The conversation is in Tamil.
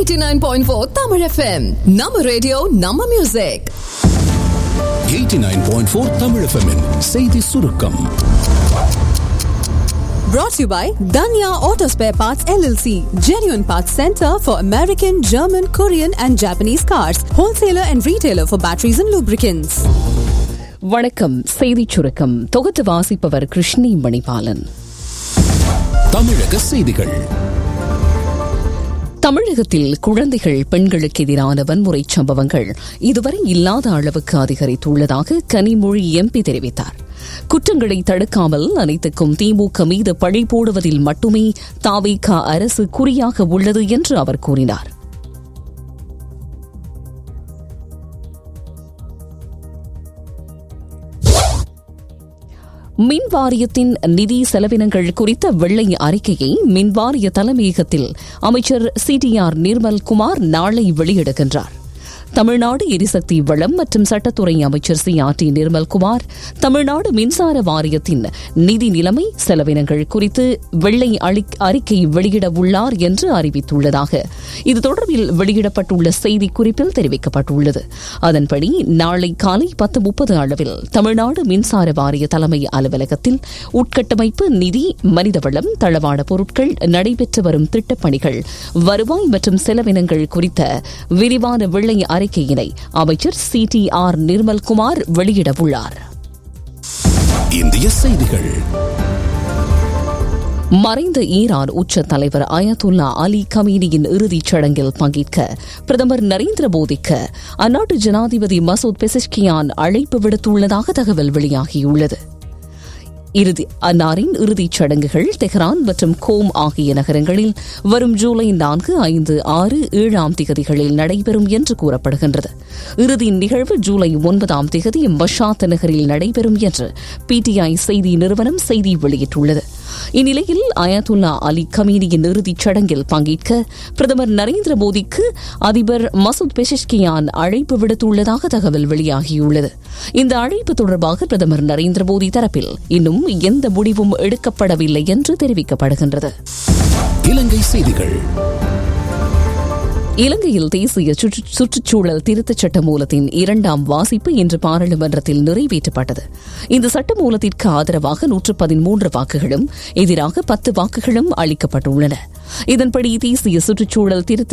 89.4 Tamil FM. நம்ம ரேடியோ நம்ம மியூசிக் 89.4 Tamil FM -இன் செய்தி சுருக்கம் brought to you by Danya Auto Spare Parts LLC, genuine parts center for American, German, Korean and Japanese cars, wholesaler and retailer for batteries and lubricants. வணக்கம் செய்திச் சுருக்கம் தொகுத்து வாசிப்பவர் கிருஷ்ணி மணிபாலன் தமிழக செய்திகள் தமிழகத்தில் குழந்தைகள் பெண்களுக்கு எதிரான வன்முறை சம்பவங்கள் இதுவரை இல்லாத அளவுக்கு அதிகரித்துள்ளதாக கனிமொழி எம்பி தெரிவித்தார் குற்றங்களை தடுக்காமல் அனைத்துக்கும் திமுக மீது பழி போடுவதில் மட்டுமே தாவிக அரசு குறியாக உள்ளது என்று அவர் கூறினார் மின் வாரியத்தின் நிதி செலவினங்கள் குறித்த வெள்ளை அறிக்கையை மின் வாரிய தலைமையகத்தில் அமைச்சர் C T R Nirmal Kumar நாளை வெளியிடுகின்றார் தமிழ்நாடு எரிசக்தி வளம் மற்றும் சட்டத்துறை அமைச்சர் C R T Nirmalkumar Tamil Nadu மின்சார வாரியத்தின் நிதி நிலைமை செலவினங்கள் குறித்து வெள்ளை அறிக்கை வெளியிட உள்ளார் என்று அறிவித்துள்ளதாக இது தொடர்பில் வெளியிடப்பட்டுள்ள செய்திக்குறிப்பில் தெரிவிக்கப்பட்டுள்ளது அதன்படி நாளை காலை பத்து முப்பது அளவில் தமிழ்நாடு மின்சார வாரிய தலைமை அலுவலகத்தில் உட்கட்டமைப்பு நிதி மனிதவளம் தளவாட பொருட்கள் நடைபெற்று வரும் திட்டப்பணிகள் வருவாய் மற்றும் செலவினங்கள் குறித்த விரிவான வெள்ளை அறிக்கையினை அமைச்சர் சி டி ஆர் நிர்மல்குமார் வெளியிடவுள்ளார் இந்திய செய்திகள் மறைந்த ஈரான் உச்ச தலைவர் அயத்துல்லா அலி கமீனியின் இறுதிச் சடங்கில் பங்கேற்க பிரதமர் நரேந்திர மோடிக்கு அந்நாட்டு ஜனாதிபதி மசூத் பெசிஷ்கியான் அழைப்பு விடுத்துள்ளதாக தகவல் வெளியாகியுள்ளது இறுதி அன்னாரின் இறுதிச் சடங்குகள் தெஹ்ரான் மற்றும் கோம் ஆகிய நகரங்களில் வரும் ஜூலை நான்கு ஐந்து ஆறு ஏழாம் திகதிகளில் நடைபெறும் என்று கூறப்படுகின்றது இறுதி நிகழ்வு ஜூலை ஒன்பதாம் திகதி மஷாத் நகரில் நடைபெறும் என்று பிடிஐ செய்தி நிறுவனம் செய்தி வெளியிட்டுள்ளது இந்நிலையில் அயத்துல்லா அலி கமீனியின் இறுதிச் சடங்கில் பங்கேற்க பிரதமர் நரேந்திர மோடிக்கு அதிபர் மசூத் பெஷிஷ்கியான் அழைப்பு விடுத்துள்ளதாக தகவல் வெளியாகியுள்ளது இந்த அழைப்பு தொடர்பாக பிரதமர் நரேந்திர மோடி தரப்பில் இன்னும் எந்த முடிவும் எடுக்கப்படவில்லை என்று தெரிவிக்கப்படுகின்றது இலங்கை செய்திகள் இலங்கையில் தேசிய சுற்றுச்சூழல் திருத்தச் சட்ட மூலத்தின் இரண்டாம் வாசிப்பு இன்று பாராளுமன்றத்தில் நிறைவேற்றப்பட்டது இந்த சட்ட மூலத்திற்கு ஆதரவாக நூற்று பதிமூன்று வாக்குகளும் எதிராக பத்து வாக்குகளும் அளிக்கப்பட்டுள்ளன இதன்படி தேசிய சுற்றுச்சூழல் திருத்த